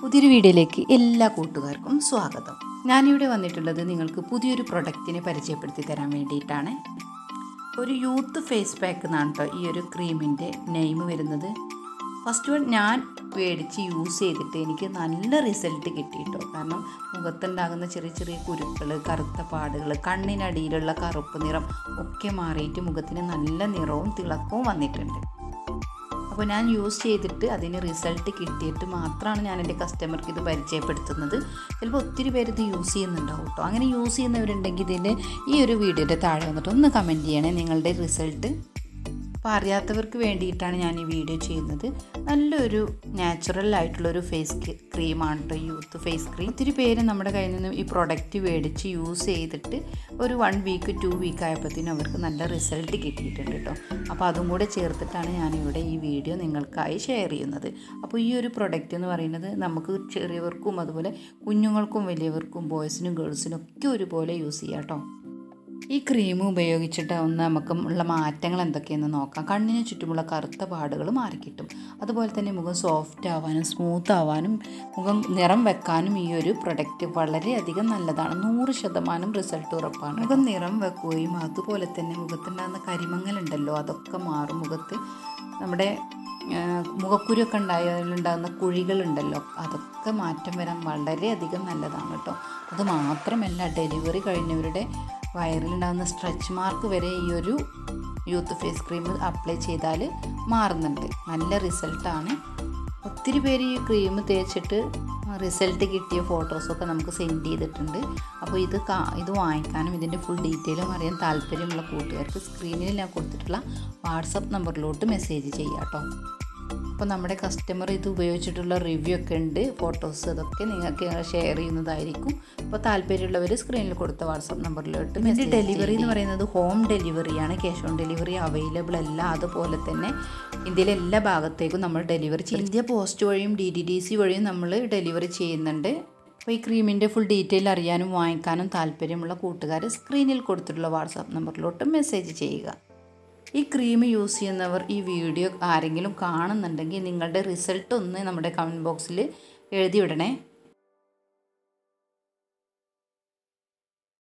പുതിയൊരു വീഡിയോയിലേക്ക് എല്ലാ കൂട്ടുകാർക്കും സ്വാഗതം ഞാനിവിടെ വന്നിട്ടുള്ളത് നിങ്ങൾക്ക് പുതിയൊരു പ്രൊഡക്റ്റിനെ പരിചയപ്പെടുത്തി തരാൻ വേണ്ടിയിട്ടാണ് ഒരു യൂത്ത് ഫേസ് പാക്ക് എന്നാണ് കേട്ടോ ഈ ഒരു ക്രീമിൻ്റെ നെയിം വരുന്നത് ഫസ്റ്റ് വൺ ഞാൻ മേടിച്ച് യൂസ് ചെയ്തിട്ട് എനിക്ക് നല്ല റിസൾട്ട് കിട്ടി കേട്ടോ കാരണം മുഖത്തുണ്ടാകുന്ന ചെറിയ ചെറിയ കുരുക്കൾ കറുത്ത പാടുകൾ കണ്ണിനടിയിലുള്ള കറുപ്പ് നിറം ഒക്കെ മാറിയിട്ട് മുഖത്തിന് നല്ല നിറവും തിളക്കവും വന്നിട്ടുണ്ട് അപ്പോൾ ഞാൻ യൂസ് ചെയ്തിട്ട് അതിന് റിസൾട്ട് കിട്ടിയിട്ട് മാത്രമാണ് ഞാൻ എൻ്റെ കസ്റ്റമർക്ക് ഇത് പരിചയപ്പെടുത്തുന്നത് ചിലപ്പോൾ ഒത്തിരി പേര് ഇത് യൂസ് ചെയ്യുന്നുണ്ടാവും കേട്ടോ അങ്ങനെ യൂസ് ചെയ്യുന്നവരുണ്ടെങ്കിൽ ഇതിൻ്റെ ഈ ഒരു വീഡിയോയുടെ താഴെ വന്നിട്ട് ഒന്ന് കമൻറ്റ് ചെയ്യണേ നിങ്ങളുടെ റിസൾട്ട് അപ്പോൾ അറിയാത്തവർക്ക് വേണ്ടിയിട്ടാണ് ഞാൻ ഈ വീഡിയോ ചെയ്യുന്നത് നല്ലൊരു നാച്ചുറൽ ആയിട്ടുള്ളൊരു ഫേസ് ക്രീമാണ് കേട്ടോ യൂത്ത് ഫേസ് ക്രീം ഒത്തിരി പേര് നമ്മുടെ കയ്യിൽ നിന്ന് ഈ പ്രൊഡക്റ്റ് മേടിച്ച് യൂസ് ചെയ്തിട്ട് ഒരു വൺ വീക്ക് ടു വീക്ക് ആയപ്പോഴത്തേനും അവർക്ക് നല്ല റിസൾട്ട് കിട്ടിയിട്ടുണ്ട് കേട്ടോ അപ്പോൾ അതും കൂടെ ചേർത്തിട്ടാണ് ഞാനിവിടെ ഈ വീഡിയോ നിങ്ങൾക്കായി ഷെയർ ചെയ്യുന്നത് അപ്പോൾ ഈ ഒരു പ്രൊഡക്റ്റ് എന്ന് പറയുന്നത് നമുക്ക് ചെറിയവർക്കും അതുപോലെ കുഞ്ഞുങ്ങൾക്കും വലിയവർക്കും ബോയ്സിനും ഗേൾസിനും ഒക്കെ ഒരുപോലെ യൂസ് ചെയ്യാം കേട്ടോ ഈ ക്രീം ഉപയോഗിച്ചിട്ട് ഒന്ന് നമുക്ക് ഉള്ള മാറ്റങ്ങൾ എന്തൊക്കെയെന്ന് നോക്കാം കണ്ണിന് ചുറ്റുമുള്ള കറുത്ത പാടുകൾ മാറിക്കിട്ടും അതുപോലെ തന്നെ മുഖം സോഫ്റ്റ് ആവാനും സ്മൂത്ത് ആവാനും മുഖം നിറം വെക്കാനും ഈ ഒരു പ്രൊഡക്റ്റ് വളരെയധികം നല്ലതാണ് നൂറ് ശതമാനം റിസൾട്ട് ഉറപ്പാണ് മുഖം നിറം വെക്കുകയും അതുപോലെ തന്നെ മുഖത്തുണ്ടാകുന്ന കരിമങ്ങലുണ്ടല്ലോ അതൊക്കെ മാറും മുഖത്ത് നമ്മുടെ മുഖക്കുരുവൊക്കെ ഉണ്ടായതിലുണ്ടാകുന്ന കുഴികളുണ്ടല്ലോ അതൊക്കെ മാറ്റം വരാൻ വളരെയധികം നല്ലതാണ് കേട്ടോ അത് മാത്രമല്ല ഡെലിവറി കഴിഞ്ഞവരുടെ വയറിലുണ്ടാകുന്ന സ്ട്രെച്ച് മാർക്ക് വരെ ഈ ഒരു യൂത്ത് ഫേസ് ക്രീം അപ്ലൈ ചെയ്താൽ മാറുന്നുണ്ട് നല്ല റിസൾട്ടാണ് ഒത്തിരി പേര് ഈ ക്രീം തേച്ചിട്ട് റിസൾട്ട് കിട്ടിയ ഫോട്ടോസൊക്കെ നമുക്ക് സെൻഡ് ചെയ്തിട്ടുണ്ട് അപ്പോൾ ഇത് കാ ഇത് വാങ്ങിക്കാനും ഇതിൻ്റെ ഫുൾ ഡീറ്റെയിലും അറിയാൻ താല്പര്യമുള്ള കൂട്ടുകാർക്ക് സ്ക്രീനിൽ ഞാൻ കൊടുത്തിട്ടുള്ള വാട്സപ്പ് നമ്പറിലോട്ട് മെസ്സേജ് ചെയ്യാം കേട്ടോ അപ്പോൾ നമ്മുടെ കസ്റ്റമർ ഇത് ഉപയോഗിച്ചിട്ടുള്ള റിവ്യൂ ഒക്കെ ഉണ്ട് ഫോട്ടോസ് അതൊക്കെ നിങ്ങൾക്ക് ഷെയർ ചെയ്യുന്നതായിരിക്കും അപ്പോൾ താല്പര്യമുള്ളവർ സ്ക്രീനിൽ കൊടുത്ത വാട്സപ്പ് നമ്പറിലോട്ട് ഇതിൻ്റെ ഡെലിവറി എന്ന് പറയുന്നത് ഹോം ഡെലിവറിയാണ് ക്യാഷ് ഓൺ ഡെലിവറി അവൈലബിൾ അല്ല അതുപോലെ തന്നെ ഇന്ത്യയിലെ എല്ലാ ഭാഗത്തേക്കും നമ്മൾ ഡെലിവറി ചെയ്യും ഇന്ത്യ പോസ്റ്റ് വഴിയും ഡി ഡി ഡി സി വഴിയും നമ്മൾ ഡെലിവറി ചെയ്യുന്നുണ്ട് അപ്പോൾ ഈ ക്രീമിൻ്റെ ഫുൾ ഡീറ്റെയിൽ അറിയാനും വാങ്ങിക്കാനും താല്പര്യമുള്ള കൂട്ടുകാർ സ്ക്രീനിൽ കൊടുത്തിട്ടുള്ള വാട്സാപ്പ് നമ്പറിലോട്ട് മെസ്സേജ് ചെയ്യുക ഈ ക്രീം യൂസ് ചെയ്യുന്നവർ ഈ വീഡിയോ ആരെങ്കിലും കാണുന്നുണ്ടെങ്കിൽ നിങ്ങളുടെ റിസൾട്ട് ഒന്ന് നമ്മുടെ കമൻറ്റ് ബോക്സിൽ എഴുതി വിടണേ